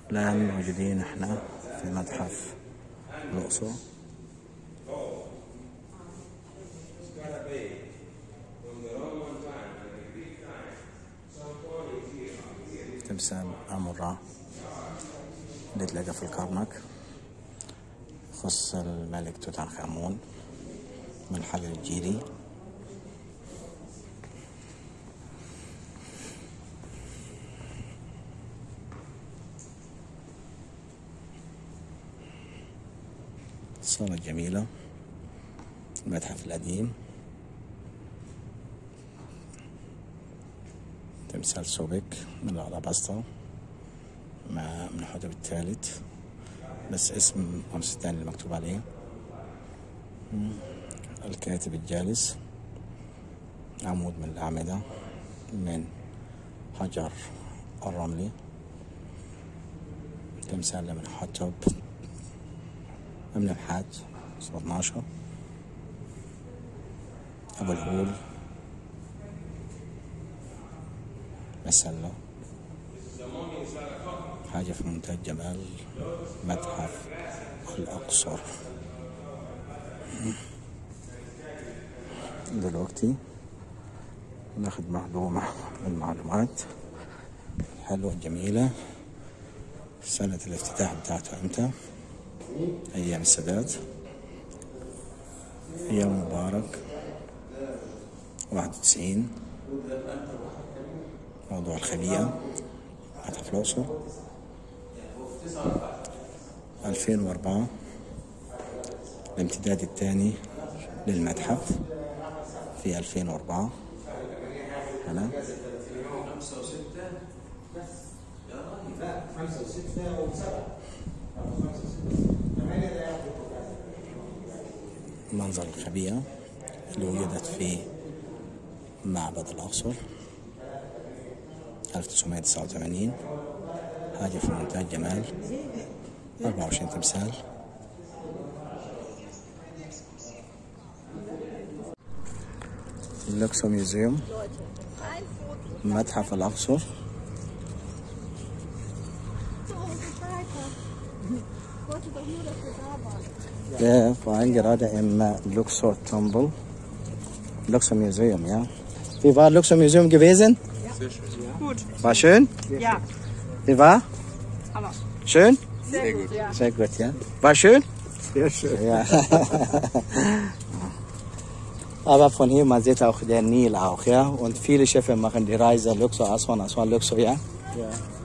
الآن موجودين احنا في متحف الأقصر تمثال آمون را اللي تلاقى في الكرنك خص الملك توت عنخ آمون من الحجر الجيري الصالة الجميلة المتحف القديم تمثال سوبك من الألاباستا مع من الحجب الثالث بس اسم رمسيس الثاني اللي مكتوب عليه مم. الكاتب الجالس عمود من الأعمدة من حجر الرملي تمثال من حتب من الحاج صار 12 أبو الهول مسلة حاجة في منتهى الجمال متحف الأقصر دلوقتي ناخد معلومة من المعلومات حلوة جميلة سنة الافتتاح بتاعته امتى أيام السادات أيام مبارك واحد وتسعين موضوع الخبيئة متحف الأقصر ألفين وأربعة الامتداد الثاني للمتحف في ألفين وأربعة هنا منظر الخبيئة اللي وجدت في معبد الأقصر 1989 حاجة في منتهى الجمال 24 تمثال اللوكسو ميوزيوم متحف الأقصر So, geht weiter. Ich wollte doch nur, dass wir da waren. Wir waren gerade im äh, Luxor Temple. Luxor Museum, ja. Wie war Luxor Museum gewesen? Gut. War schön? Ja. Wie war? Aber Schön? sehr, gut. Ja. Sehr gut, ja. War schön? Sehr schön. Ja. Aber von hier, man sieht auch den Nil auch, ja. Und viele Schiffe machen die Reise Luxor, Aswan, Aswan, Luxor, ja. Ja.